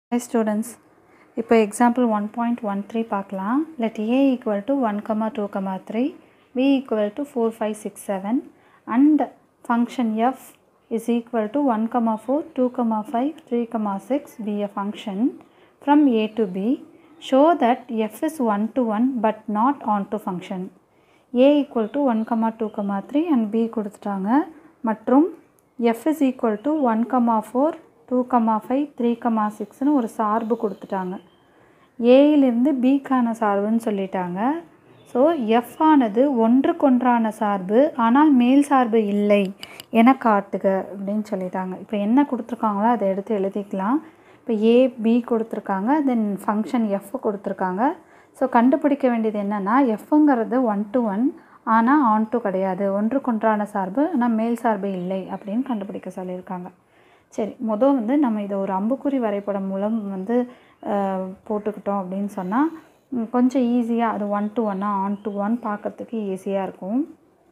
Hi students, இப்போ example one point one three பார்க்கலாம் let A equal to one comma two comma three B equal to four five six seven and function F is equal to one comma four two comma five three comma six be a function from A to B show that F is one to one but not onto function A equal to one comma two comma three and B கொடுத்துட்டாங்க மற்றும் F is equal to one comma four two comma five three comma சிக்ஸ்னு ஒரு சார்பு கொடுத்துட்டாங்க ஏயிலிருந்து பிக்கான சார்புன்னு சொல்லிட்டாங்க so F ஆனது ஒன்றுக்கொன்றான சார்பு ஆனால் மேல் சார்பு இல்லை என காட்டுக அப்படின்னு சொல்லிட்டாங்க இப்போ என்ன கொடுத்துருக்காங்களோ அதை எடுத்து எழுதிக்கலாம் இப்போ ஏ பி கொடுத்துருக்காங்க தென் ஃபங்க்ஷன் எஃப் கொடுத்துருக்காங்க ஸோ கண்டுபிடிக்க வேண்டியது என்னென்னா எஃப்ங்கிறது ஒன் டு ஒன் ஆனால் ஆன் டு கிடையாது ஒன்றுக்கொன்றான சார்பு ஆனால் மேல் சார்பு இல்லை அப்படின்னு கண்டுபிடிக்க சொல்லியிருக்காங்க சரி மொதல் வந்து நம்ம இதை ஒரு அம்புக்குறி வரைபடம் மூலம் வந்து அஹ், போட்டுக்கிட்டோம் அப்படின்னு சொன்னால் கொஞ்சம் ஈஸியாக அது ஒன் டு ஒன்னா ஆன் டு ஒன் பார்க்கறதுக்கு ஈஸியாக இருக்கும்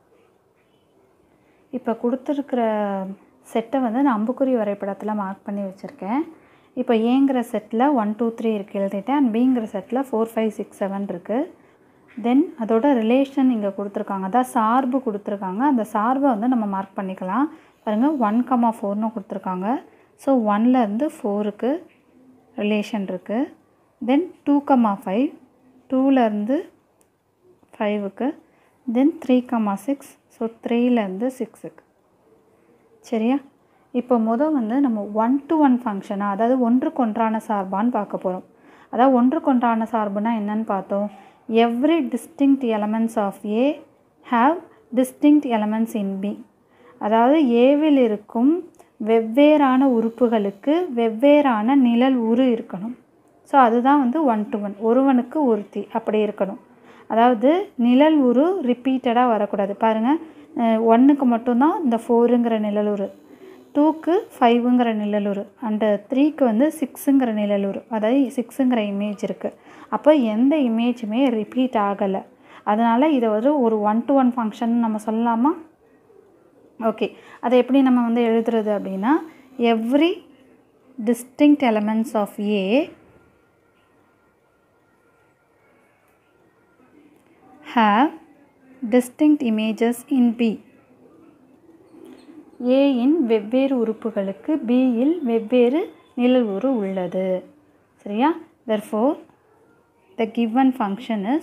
இப்போ கொடுத்துருக்குற செட்டை வந்து நான் அம்புக்குறி வரைபடத்தில் மார்க் பண்ணி வச்சுருக்கேன் இப்போ ஏங்கிற செட்டில் ஒன் டூ த்ரீ இருக்குது எழுதிட்டேன் அண்ட் பிங்கிற செட்டில் ஃபோர் ஃபைவ் சிக்ஸ் செவன் இருக்குது தென் அதோட ரிலேஷன் இங்கே கொடுத்துருக்காங்க அதான் சார்பு கொடுத்துருக்காங்க அந்த சார்பை வந்து நம்ம மார்க் பண்ணிக்கலாம் பாருங்கள் ஒன் கமா ஃபோர்னு கொடுத்துருக்காங்க ஸோ ஒன்லேருந்து ஃபோருக்கு ரிலேஷன் இருக்குது தென் டூ கமா ஃபைவ் டூலேருந்து ஃபைவுக்கு then three comma six so த்ரீலேருந்து சிக்ஸுக்கு சரியா இப்போ மொதல் வந்து நம்ம ஒன் டு ஒன் ஃபங்க்ஷனாக அதாவது ஒன்றுக்கொன்றான சார்பான்னு பார்க்க போகிறோம் அதாவது ஒன்றுக்கொன்றான சார்புனா என்னன்னு பார்த்தோம் every distinct elements of A have distinct elements in B அதாவது ஏவில் இருக்கும் வெவ்வேறான உறுப்புகளுக்கு வெவ்வேறான நிழல் உரு இருக்கணும் ஸோ அதுதான் வந்து ஒன் டு ஒன் ஒருவனுக்கு ஒருத்தி அப்படி இருக்கணும் அதாவது நிழல் உரு ரிப்பீட்டடாக வரக்கூடாது பாருங்கள் ஒன்றுக்கு மட்டும்தான் இந்த ஃபோருங்கிற நிழலுரு டூக்கு ஃபைவுங்கிற நிழலுரு அண்டு த்ரீக்கு வந்து சிக்ஸுங்கிற நிழலுரு அதாவது சிக்ஸுங்கிற இமேஜ் இருக்குது அப்போ எந்த இமேஜுமே ரிப்பீட் ஆகலை அதனால் இதை வந்து ஒரு ஒன் டு ஒன் ஃபங்க்ஷன் நம்ம சொல்லலாமா ஓகே அதை எப்படி நம்ம வந்து எழுதுறது அப்படின்னா every distinct elements of A have distinct images in B. A இன் வெவ்வேறு உறுப்புகளுக்கு B இல் வெவ்வேறு நிழல் உரு உள்ளது சரியா therefore the given function is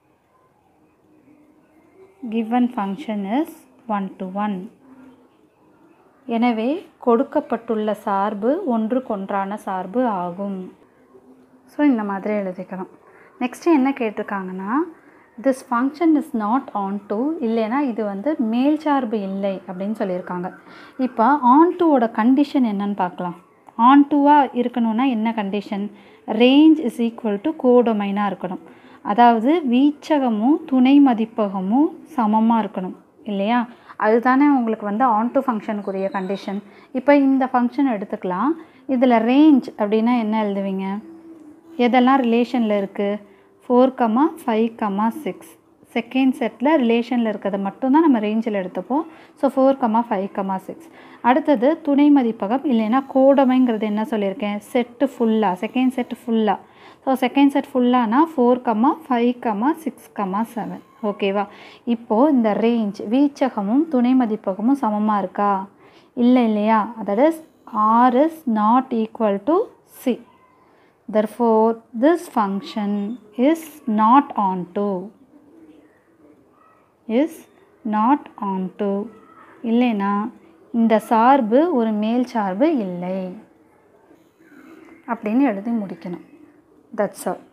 given function is 1 to 1 எனவே கொடுக்கப்பட்டுள்ள சார்பு ஒன்றுக்கொன்றான சார்பு ஆகும் ஸோ இந்த மாதிரி எழுதிக்கணும் நெக்ஸ்ட்டு என்ன கேட்டிருக்காங்கன்னா this function is not onto இல்லைன்னா இது வந்து மேல் சார்பு இல்லை அப்படின்னு சொல்லியிருக்காங்க இப்போ ஆன் டுவோட கண்டிஷன் என்னன்னு பார்க்கலாம் ஆன் டுவாக இருக்கணும்னா என்ன condition range is equal to கோடொமைனாக இருக்கணும் அதாவது வீச்சகமும் துணை மதிப்பகமும் சமமாக இருக்கணும் இல்லையா அதுதானே உங்களுக்கு வந்து ஆன் டு ஃபங்க்ஷனுக்குரிய கண்டிஷன் இப்போ இந்த ஃபங்க்ஷன் எடுத்துக்கலாம் இதில் ரேஞ்ச் அப்படின்னா என்ன எழுதுவீங்க எதெல்லாம் ரிலேஷனில் இருக்குது four comma five comma six second செட்டில் ரிலேஷனில் இருக்கிறத மட்டும்தான் நம்ம ரேஞ்சில் எடுத்துப்போம் so four comma five comma six அடுத்தது துணை மதிப்பகம் இல்லைன்னா கோடமைங்கிறது என்ன சொல்லியிருக்கேன் செட்டு ஃபுல்லாக செகண்ட் செட்டு ஃபுல்லாக ஸோ செகண்ட் செட் ஃபுல்லானா four comma five comma six comma seven ஓகேவா இப்போது இந்த ரேஞ்ச் வீச்சகமும் துணை மதிப்பகமும் சமமாக இருக்கா இல்லை இல்லையா அதாவது R is not equal to C therefore this function is not onto is not onto இல்லைனா இந்த சார்பு ஒரு மேல் சார்பு இல்லை அப்படின்னு எழுதி முடிக்கணும் தட்ஸ் ஆல்